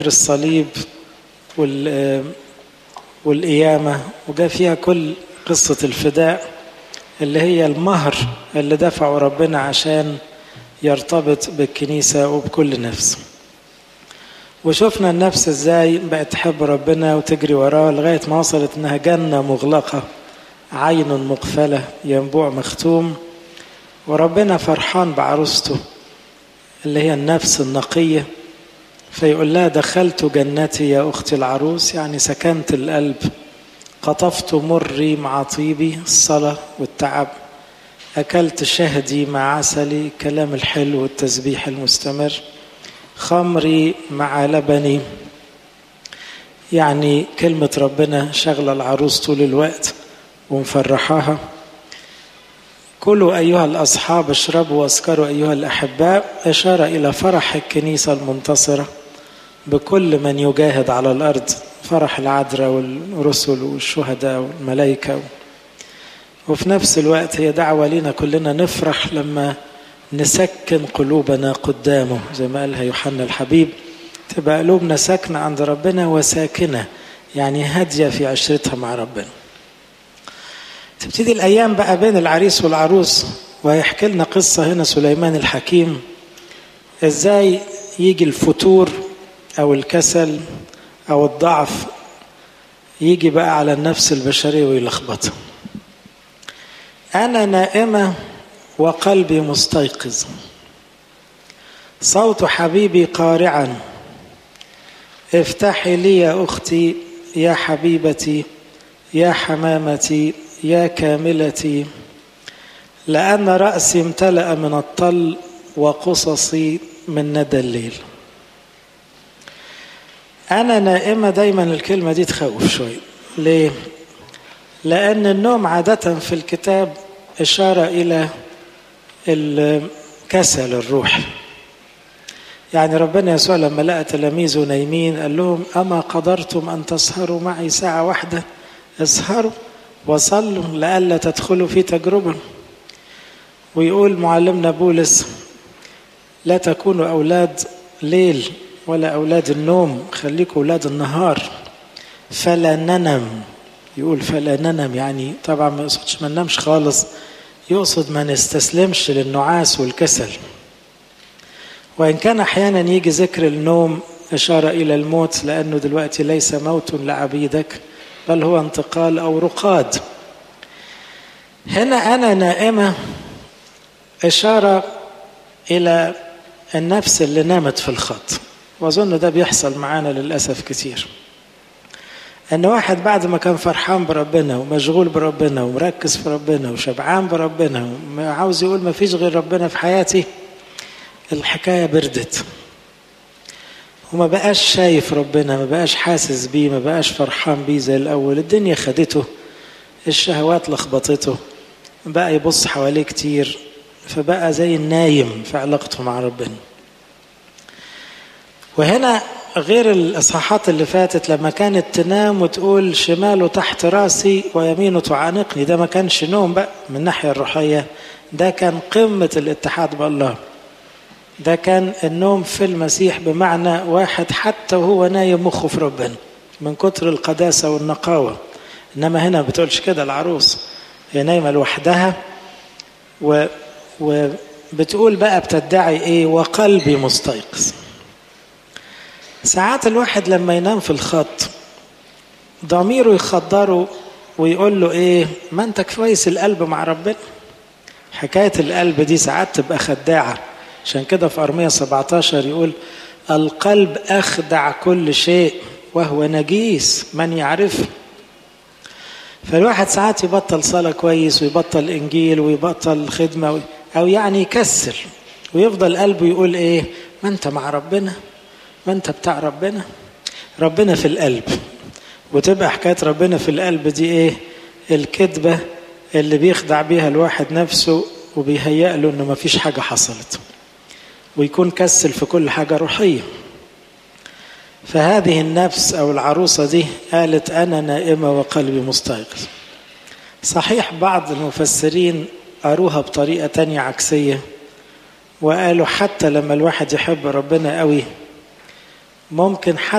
الصليب وال والقيامة وجاء فيها كل قصة الفداء اللي هي المهر اللي دفعه ربنا عشان يرتبط بالكنيسة وبكل نفس وشفنا النفس ازاي بقت تحب ربنا وتجري وراه لغاية ما وصلت انها جنة مغلقة عين مقفلة ينبوع مختوم وربنا فرحان بعروسته اللي هي النفس النقية فيقول لها دخلت جنتي يا أختي العروس يعني سكنت القلب قطفت مري مع طيبي الصلاة والتعب أكلت شهدي مع عسلي كلام الحلو والتسبيح المستمر خمري مع لبني يعني كلمة ربنا شغلة العروس طول الوقت ومفرحاها كلوا أيها الأصحاب اشربوا واسكروا أيها الأحباء إشارة إلى فرح الكنيسة المنتصرة بكل من يجاهد على الأرض فرح العذراء والرسل والشهداء والملائكة وفي نفس الوقت هي دعوة لنا كلنا نفرح لما نسكن قلوبنا قدامه زي ما قالها يوحنا الحبيب تبقى قلوبنا ساكنة عند ربنا وساكنة يعني هادية في عشرتها مع ربنا تبتدي الأيام بقى بين العريس والعروس وهيحكي لنا قصة هنا سليمان الحكيم إزاي يجي الفتور أو الكسل أو الضعف يجي بقى على النفس البشرية ويلخبطها أنا نائمة وقلبي مستيقظ صوت حبيبي قارعا افتحي لي يا أختي يا حبيبتي يا حمامتي يا كاملتي لأن رأسي امتلأ من الطل وقصصي من ندى الليل أنا نائمة دايما الكلمة دي تخوف شوية ليه؟ لأن النوم عادة في الكتاب إشارة إلى الكسل الروحي يعني ربنا يسوع لما لقى تلاميذه نايمين قال لهم أما قدرتم أن تسهروا معي ساعة واحدة اسهروا وصلوا لئلا تدخلوا في تجربة ويقول معلمنا بولس لا تكونوا أولاد ليل ولا أولاد النوم خليكوا أولاد النهار فلا ننم يقول فلا ننم يعني طبعا ما يقصدش ما ننامش خالص يقصد ما نستسلمش للنعاس والكسل وإن كان أحيانا يجي ذكر النوم إشارة إلى الموت لأنه دلوقتي ليس موت لعبيدك بل هو انتقال أو رقاد هنا أنا نائمة إشارة إلى النفس اللي نامت في الخط وأظن ده بيحصل معانا للأسف كتير ان واحد بعد ما كان فرحان بربنا ومشغول بربنا ومركز في ربنا وشبعان بربنا وعاوز يقول ما فيش غير ربنا في حياتي الحكايه بردت وما بقاش شايف ربنا ما بقاش حاسس بيه ما بقاش فرحان بيه زي الاول الدنيا خدته الشهوات لخبطته بقى يبص حواليه كتير فبقى زي النايم في علاقته مع ربنا وهنا غير الاصحاحات اللي فاتت لما كانت تنام وتقول شماله تحت راسي ويمينه تعانقني ده ما كانش نوم بقى من الناحيه الروحيه ده كان قمه الاتحاد بالله ده كان النوم في المسيح بمعنى واحد حتى وهو نايم مخه في ربنا من كتر القداسه والنقاوه انما هنا ما بتقولش كده العروس هي نايمه لوحدها و وبتقول بقى بتدعي ايه وقلبي مستيقظ ساعات الواحد لما ينام في الخط ضميره يخدره ويقول له ايه ما انت كويس القلب مع ربنا حكاية القلب دي ساعات تبقى خداعة عشان كده في أرمية 17 يقول القلب أخدع كل شيء وهو نجيس من يعرفه فالواحد ساعات يبطل صلاة كويس ويبطل إنجيل ويبطل خدمة أو يعني يكسل ويفضل قلبه يقول إيه ما أنت مع ربنا ما أنت بتاع ربنا ربنا في القلب وتبقى حكاية ربنا في القلب دي إيه الكذبة اللي بيخدع بيها الواحد نفسه وبيهيأ له إنه ما فيش حاجة حصلت ويكون كسل في كل حاجة روحية فهذه النفس أو العروسة دي قالت أنا نائمة وقلبي مستيقظ صحيح بعض المفسرين قروها بطريقة تانية عكسية وقالوا حتى لما الواحد يحب ربنا قوي ممكن